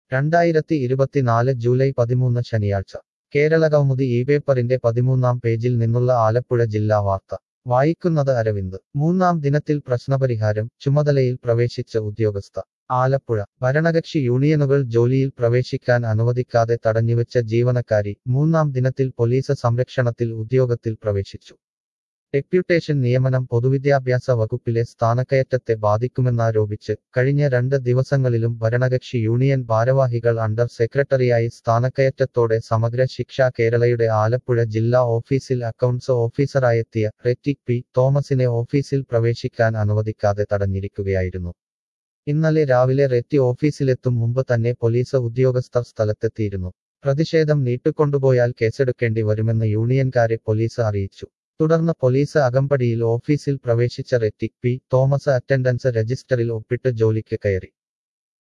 രണ്ടായിരത്തി ഇരുപത്തിനാല് ജൂലൈ പതിമൂന്ന് ശനിയാഴ്ച കേരള കൗമുദി ഈ പേപ്പറിന്റെ പതിമൂന്നാം പേജിൽ നിന്നുള്ള ആലപ്പുഴ ജില്ലാ വാർത്ത വായിക്കുന്നത് അരവിന്ദ് മൂന്നാം ദിനത്തിൽ പ്രശ്നപരിഹാരം ചുമതലയിൽ പ്രവേശിച്ച ഉദ്യോഗസ്ഥ ആലപ്പുഴ ഭരണകക്ഷി യൂണിയനുകൾ ജോലിയിൽ പ്രവേശിക്കാൻ അനുവദിക്കാതെ തടഞ്ഞുവെച്ച ജീവനക്കാരി മൂന്നാം ദിനത്തിൽ പോലീസ് സംരക്ഷണത്തിൽ ഉദ്യോഗത്തിൽ പ്രവേശിച്ചു ഡെപ്യൂട്ടേഷൻ നിയമനം പൊതുവിദ്യാഭ്യാസ വകുപ്പിലെ സ്ഥാനക്കയറ്റത്തെ ബാധിക്കുമെന്നാരോപിച്ച് കഴിഞ്ഞ രണ്ട് ദിവസങ്ങളിലും ഭരണകക്ഷി യൂണിയൻ ഭാരവാഹികൾ അണ്ടർ സെക്രട്ടറിയായി സ്ഥാനക്കയറ്റത്തോടെ സമഗ്ര ശിക്ഷ കേരളയുടെ ആലപ്പുഴ ജില്ലാ ഓഫീസിൽ അക്കൗണ്ട്സ് ഓഫീസറായെത്തിയ റെറ്റിക് പി തോമസിനെ ഓഫീസിൽ പ്രവേശിക്കാൻ അനുവദിക്കാതെ തടഞ്ഞിരിക്കുകയായിരുന്നു ഇന്നലെ രാവിലെ റെറ്റി ഓഫീസിലെത്തും മുമ്പ് തന്നെ പോലീസ് ഉദ്യോഗസ്ഥർ സ്ഥലത്തെത്തിയിരുന്നു പ്രതിഷേധം നീട്ടിക്കൊണ്ടുപോയാൽ കേസെടുക്കേണ്ടി വരുമെന്ന് യൂണിയൻകാരെ പോലീസ് അറിയിച്ചു തുടർന്ന് പോലീസ് അകമ്പടിയിൽ ഓഫീസിൽ പ്രവേശിച്ച റെറ്റി പി തോമസ് അറ്റൻഡൻസ് രജിസ്റ്ററിൽ ഒപ്പിട്ട് ജോലിക്ക് കയറി